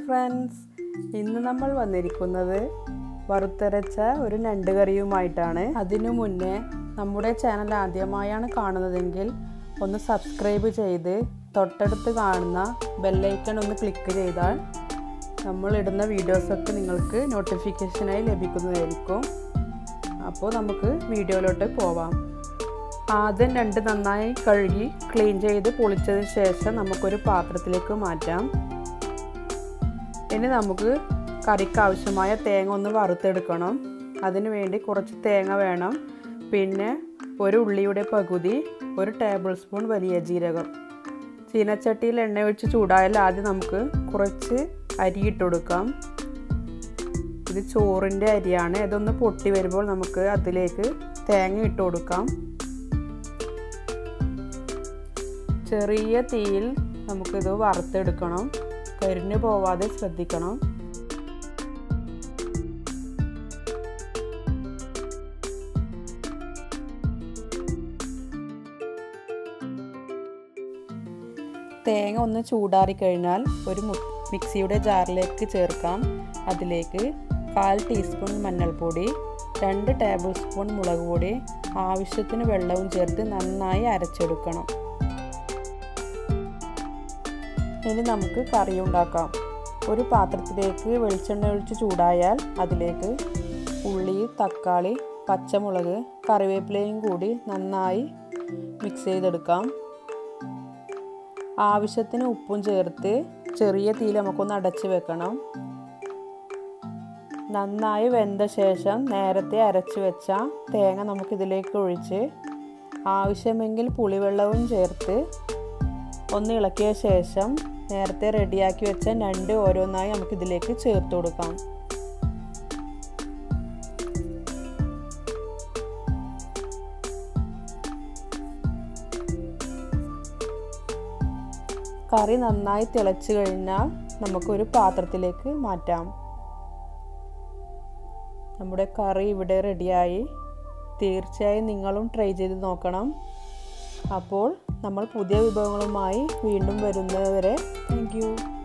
friends ഇന്ന് നമ്മൾ വന്നിരിക്കുന്നത് വറുത്തരച്ച ഒരു ഞണ്ട് കറിയുമായിട്ടാണ് അതിനു മുന്നേ നമ്മുടെ ചാനൽ ആദ്യമായാണ് കാണുന്നതെങ്കിൽ ഒന്ന് സബ്സ്ക്രൈബ് ചെയ്ത് തൊട്ടടുത്ത് കാണുന്ന ബെല്ലൈക്കൺ ഒന്ന് ക്ലിക്ക് ചെയ്താൽ നമ്മൾ ഇടുന്ന വീഡിയോസൊക്കെ നിങ്ങൾക്ക് നോട്ടിഫിക്കേഷനായി ലഭിക്കുന്നതായിരിക്കും അപ്പോൾ നമുക്ക് വീഡിയോയിലോട്ട് പോവാം ആദ്യം രണ്ട് നന്നായി കഴുകി ക്ലീൻ ചെയ്ത് പൊളിച്ചതിന് ശേഷം നമുക്കൊരു പാത്രത്തിലേക്ക് മാറ്റാം ഇനി നമുക്ക് കറിക്ക് ആവശ്യമായ തേങ്ങ ഒന്ന് വറുത്തെടുക്കണം അതിനു വേണ്ടി കുറച്ച് തേങ്ങ വേണം പിന്നെ ഒരു ഉള്ളിയുടെ പകുതി ഒരു ടേബിൾ സ്പൂൺ വലിയ ജീരകം ചീനച്ചട്ടിയിൽ എണ്ണ ഒഴിച്ച് ചൂടായാൽ ആദ്യം നമുക്ക് കുറച്ച് അരി ഇട്ട് കൊടുക്കാം ഇത് ചോറിൻ്റെ അരിയാണ് ഇതൊന്ന് പൊട്ടി വരുമ്പോൾ നമുക്ക് അതിലേക്ക് തേങ്ങ ഇട്ട് കൊടുക്കാം ചെറിയ തീയിൽ നമുക്കിത് വറുത്തെടുക്കണം കരിഞ്ഞു പോവാതെ ശ്രദ്ധിക്കണം തേങ്ങ ഒന്ന് ചൂടാറിക്കഴിഞ്ഞാൽ ഒരു മിക്സിയുടെ ജാറിലേക്ക് ചേർക്കാം അതിലേക്ക് കാൽ ടീസ്പൂൺ മഞ്ഞൾപ്പൊടി രണ്ട് ടേബിൾ സ്പൂൺ മുളക് പൊടി ആവശ്യത്തിന് വെള്ളവും ചേർത്ത് നന്നായി അരച്ചെടുക്കണം ഇനി നമുക്ക് കറി ഉണ്ടാക്കാം ഒരു പാത്രത്തിലേക്ക് വെളിച്ചെണ്ണ ഒഴിച്ച് ചൂടായാൽ അതിലേക്ക് ഉള്ളി തക്കാളി പച്ചമുളക് കറിവേപ്പിലയും കൂടി നന്നായി മിക്സ് ചെയ്തെടുക്കാം ആവശ്യത്തിന് ഉപ്പും ചേർത്ത് ചെറിയ തീയിൽ നമുക്കൊന്ന് അടച്ച് വെക്കണം നന്നായി വെന്ത ശേഷം നേരത്തെ അരച്ച് വെച്ച തേങ്ങ നമുക്കിതിലേക്ക് ഒഴിച്ച് ആവശ്യമെങ്കിൽ പുളിവെള്ളവും ചേർത്ത് ഒന്ന് ഇളക്കിയ ശേഷം നേരത്തെ റെഡിയാക്കി വെച്ച ഞണ്ട് ഓരോന്നായി നമുക്കിതിലേക്ക് ചേർത്ത് കൊടുക്കാം കറി നന്നായി തിളച്ച് കഴിഞ്ഞാൽ നമുക്കൊരു പാത്രത്തിലേക്ക് മാറ്റാം നമ്മുടെ കറി ഇവിടെ റെഡിയായി തീർച്ചയായും നിങ്ങളും ട്രൈ ചെയ്ത് നോക്കണം അപ്പോൾ നമ്മൾ പുതിയ വിഭവങ്ങളുമായി വീണ്ടും വരുന്നതുവരെ താങ്ക്